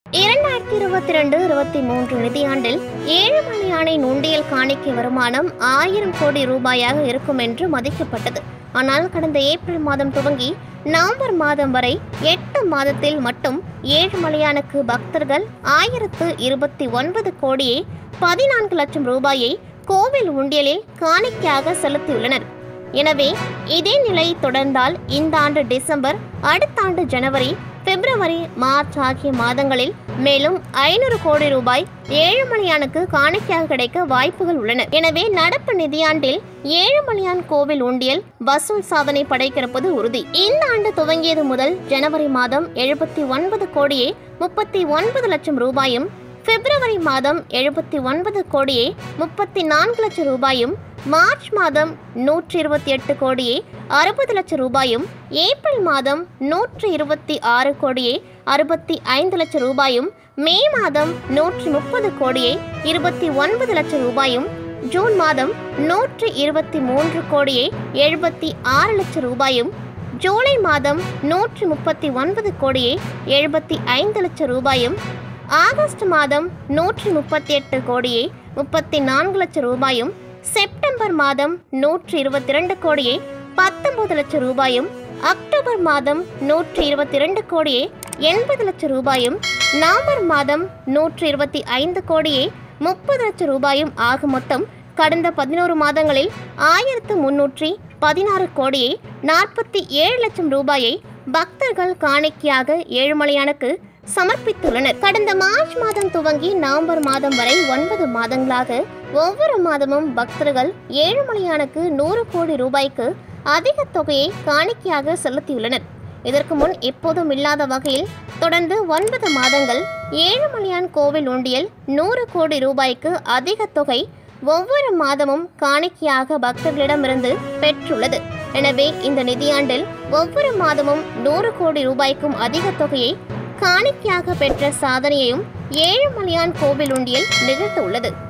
இரண்டாயிரத்தி இருபத்தி ரெண்டு இருபத்தி மூன்று நிதியாண்டில் ஏழுமலையானை நுண்டியல் காணிக்கை வருமானம் ஆயிரம் கோடி ரூபாயாக இருக்கும் என்று மதிக்கப்பட்டது ஆனால் கடந்த ஏப்ரல் மாதம் துவங்கி நவம்பர் மாதம் வரை எட்டு மாதத்தில் மட்டும் ஏழுமலையானுக்கு பக்தர்கள் ஆயிரத்து இருபத்தி ஒன்பது கோடியே பதினான்கு லட்சம் ரூபாயை கோவில் உண்டியலில் காணிக்கையாக செலுத்தியுள்ளனர் எனவே இதே நிலை தொடர்ந்தால் இந்த ஆண்டு டிசம்பர் அடுத்த ஆண்டு ஜனவரி பிப்ரவரி மார்ச் ஆகிய மாதங்களில் மேலும் ஐநூறு கோடி ரூபாய் ஏழுமலையானுக்கு காணிக்கையாக கிடைக்க வாய்ப்புகள் உள்ளன எனவே நடப்பு நிதியாண்டில் ஏழுமலையான் கோவில் உண்டியல் வசூல் சாதனை படைக்கிறப்பது உறுதி இந்த ஆண்டு துவங்கியது முதல் ஜனவரி மாதம் எழுபத்தி ஒன்பது கோடியே முப்பத்தி ஒன்பது லட்சம் ரூபாயும் பிப்ரவரி மாதம் எழுபத்தி ஒன்பது கோடியே முப்பத்தி நான்கு லட்சம் ரூபாயும் மார்ச் மாதம் நூற்றி இருபத்தி எட்டு கோடியே அறுபது லட்சம் ரூபாயும் ஏப்ரல் மாதம் நூற்றி இருபத்தி ஆறு கோடியே அறுபத்தி ஐந்து லட்சம் ரூபாயும் மே மாதம் நூற்றி முப்பது கோடியே இருபத்தி ஒன்பது லட்சம் ரூபாயும் ஜூன் மாதம் நூற்றி இருபத்தி மூன்று கோடியே எழுபத்தி ஆறு லட்சம் ரூபாயும் ஜூலை மாதம் நூற்றி முப்பத்தி ஒன்பது கோடியே எழுபத்தி ஐந்து லட்சம் ரூபாயும் ஆகஸ்ட் மாதம் நூற்றி முப்பத்தி எட்டு கோடியே முப்பத்தி நான்கு லட்சம் ரூபாயும் செப்டம்பர் மாதம் நூற்றி இருபத்தி ரெண்டு கோடியே பத்தொன்பது லட்சம் ரூபாயும் அக்டோபர் மாதம் நூற்றி இருபத்தி ரெண்டு கோடியே எண்பது லட்சம் ரூபாயும் நவம்பர் மாதம் நூற்றி இருபத்தி ஐந்து கோடியே முப்பது லட்சம் ரூபாயும் ஆக மொத்தம் கடந்த பதினோரு மாதங்களில் ஆயிரத்து முன்னூற்றி பதினாறு கோடியே நாற்பத்தி ஏழு லட்சம் ரூபாயை பக்தர்கள் காணிக்கையாக ஏழுமலையானுக்கு சமர்ப்பித்துள்ளனர் கடந்த மார்ச் மாதம் துவங்கி நவம்பர் மாதம் வரை ஒன்பது மாதங்களாக ஒவ்வொரு மாதமும் பக்தர்கள் ஏழுமலையானுக்கு நூறு கோடி ரூபாய்க்கு அதிக தொகையை காணிக்கையாக செலுத்தியுள்ளனர் இதற்கு முன் எப்போதும் இல்லாத வகையில் தொடர்ந்து ஒன்பது மாதங்கள் ஏழுமலையான் கோவில் உண்டியல் நூறு கோடி ரூபாய்க்கு அதிக தொகை ஒவ்வொரு மாதமும் காணிக்கையாக பக்தர்களிடமிருந்து பெற்றுள்ளது எனவே இந்த நிதியாண்டில் ஒவ்வொரு மாதமும் நூறு கோடி ரூபாய்க்கும் அதிக தொகையை காணிக்கையாக பெற்ற சாதனையையும் ஏழுமலையான் கோவில் உண்டியல் நிகழ்த்துள்ளது